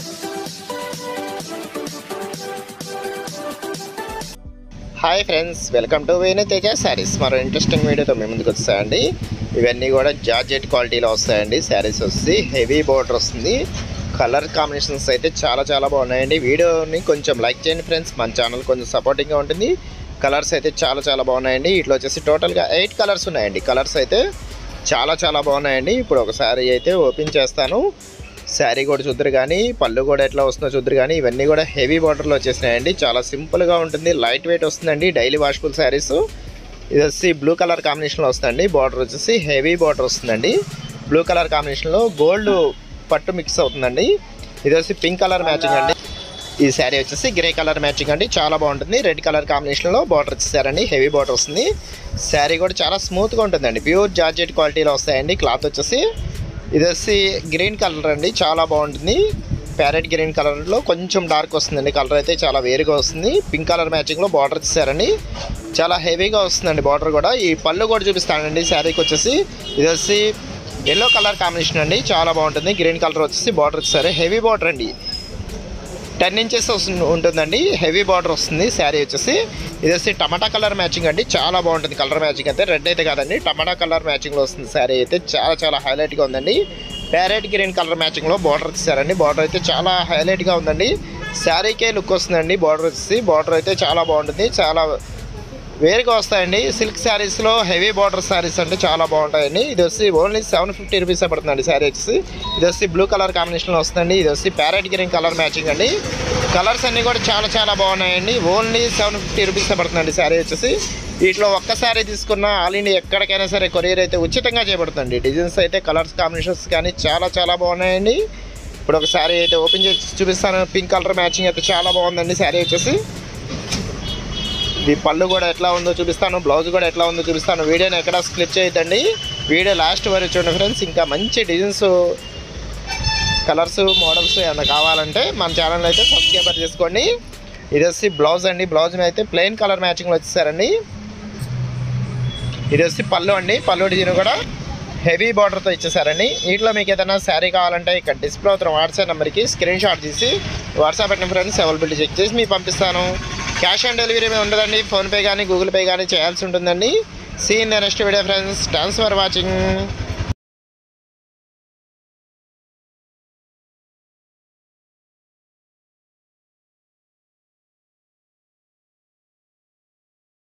hi friends welcome to Venu Teja sarees మరో interesting వీడియోతో మీ ముందుకు వస్తాయండి ఇవన్నీ కూడా జార్జెట్ క్వాలిటీలో వస్తాయండి శారీస్ వస్తుంది హెవీ బోర్డర్ వస్తుంది కలర్ కాంబినేషన్స్ అయితే చాలా చాలా బాగున్నాయండి వీడియోని కొంచెం లైక్ చేయండి ఫ్రెండ్స్ మన ఛానల్ కొంచెం సపోర్టింగ్గా ఉంటుంది కలర్స్ అయితే చాలా చాలా బాగున్నాయండి ఇట్లా వచ్చేసి టోటల్గా ఎయిట్ కలర్స్ ఉన్నాయండి కలర్స్ అయితే చాలా చాలా బాగున్నాయండి ఇప్పుడు ఒక శారీ అయితే ఓపెన్ చేస్తాను శారీ కూడా చూద్దరు కానీ పళ్ళు కూడా ఎట్లా వస్తుందో చూద్దరు కానీ ఇవన్నీ కూడా హెవీ బార్డర్లో వచ్చేసినాయండి చాలా సింపుల్గా ఉంటుంది లైట్ వెయిట్ వస్తుందండి డైలీ వాషబుల్ శారీస్ ఇది వచ్చి బ్లూ కలర్ కాంబినేషన్లో వస్తుందండి బార్డర్ వచ్చేసి హెవీ బార్డర్ వస్తుందండి బ్లూ కలర్ కాంబినేషన్లో గోల్డ్ పట్టు మిక్స్ అవుతుందండి ఇది వచ్చి పింక్ కలర్ మ్యాచింగ్ అండి ఈ శారీ వచ్చేసి గ్రే కలర్ మ్యాచింగ్ అండి చాలా బాగుంటుంది రెడ్ కలర్ కాంబినేషన్లో బార్డర్ వచ్చేసారండి హెవీ బార్డర్ వస్తుంది శారీ కూడా చాలా స్మూత్గా ఉంటుందండి ప్యూర్ జార్జెట్ క్వాలిటీలో వస్తాయండి క్లాత్ వచ్చేసి ఇది వచ్చి గ్రీన్ కలర్ అండి చాలా బాగుంటుంది ప్యారెట్ గ్రీన్ కలర్లో కొంచెం డార్క్ వస్తుందండి కలర్ అయితే చాలా వేరుగా వస్తుంది పింక్ కలర్ మ్యాచింగ్లో బార్డర్ ఇచ్చారండి చాలా హెవీగా వస్తుందండి బార్డర్ కూడా ఈ పళ్ళు కూడా చూపిస్తానండి శారీకి వచ్చేసి ఇది వచ్చి ఎల్లో కలర్ కాంబినేషన్ అండి చాలా బాగుంటుంది గ్రీన్ కలర్ వచ్చేసి బార్డర్ ఇచ్చారు హెవీ బార్డర్ అండి టెన్ ఇంచెస్ వస్తుంది ఉంటుందండి హెవీ బార్డర్ వస్తుంది శారీ వచ్చేసి ఇది వచ్చి టమాటా కలర్ మ్యాచింగ్ అండి చాలా బాగుంటుంది కలర్ మ్యాచింగ్ అయితే రెడ్ అయితే కాదండి టమాటా కలర్ మ్యాచింగ్లో వస్తుంది శారీ అయితే చాలా చాలా హైలైట్గా ఉందండి ప్యారెట్ గ్రీన్ కలర్ మ్యాచింగ్లో బార్డర్ ఇచ్చారండి బార్డర్ అయితే చాలా హైలైట్గా ఉందండి శారీకే లుక్ వస్తుందండి బార్డర్ వచ్చేసి బార్డర్ అయితే చాలా బాగుంటుంది చాలా వేరుగా వస్తాయండి సిల్క్ శారీస్లో హెవీ బార్డర్ శారీస్ అంటే చాలా బాగుంటాయండి ఇది వచ్చి ఓన్లీ సెవెన్ ఫిఫ్టీ రూపీస్ పడుతుందండి శారీ వచ్చేసి ఇది వచ్చి బ్లూ కలర్ కాంబినేషన్లో వస్తుందండి ఇది వచ్చి ప్యారెట్ గ్రీన్ కలర్ మ్యాచింగ్ అండి కలర్స్ అన్నీ కూడా చాలా చాలా బాగున్నాయండి ఓన్లీ సెవెన్ ఫిఫ్టీ రూపీస్ పడుతుందండి శారీ వచ్చేసి వీటిలో ఒక్క శారీ తీసుకున్న ఆల్ ఇండియా ఎక్కడికైనా సరే కొరియర్ అయితే ఉచితంగా చేయబడుతుంది డిజైన్స్ అయితే కలర్స్ కాంబినేషన్స్ కానీ చాలా చాలా బాగున్నాయండి ఇప్పుడు ఒక శారీ అయితే ఓపెన్ చేసి చూపిస్తాను పింక్ కలర్ మ్యాచింగ్ అయితే చాలా బాగుందండి శారీ వచ్చేసి ఇది పళ్ళు కూడా ఎట్లా ఉందో చూపిస్తాను బ్లౌజ్ కూడా ఎట్లా ఉందో చూపిస్తాను వీడియోని ఎక్కడ స్క్లిప్ చేయొద్దండి వీడియో లాస్ట్ వరకు చూడండి ఫ్రెండ్స్ ఇంకా మంచి డిజైన్స్ కలర్స్ మోడల్స్ ఏమైనా కావాలంటే మన ఛానల్ అయితే సబ్స్క్రైబర్ చేసుకోండి ఇది వచ్చి బ్లౌజ్ అండి బ్లౌజ్ అయితే ప్లెయిన్ కలర్ మ్యాచింగ్లో వచ్చేసారండి ఇది వచ్చి పళ్ళు అండి పళ్ళు డిజైన్ కూడా హెవీ బార్డర్తో ఇచ్చేసారండి వీటిలో మీకు ఏదైనా శారీ కావాలంటే ఇక్కడ డిస్ప్లే అవుతున్న వాట్సాప్ నెంబర్కి స్క్రీన్ షాట్ తీసి వాట్సాప్ పెట్టిన ఫ్రెండ్స్ అవైలబిలిటీ చెక్ చేసి మీకు పంపిస్తాను క్యాష్ ఆన్ డెలివరీ ఏమి ఉండదండి ఫోన్పే కానీ గూగుల్ పే కానీ చేయాల్సి ఉంటుందండి seen next video friends thanks for watching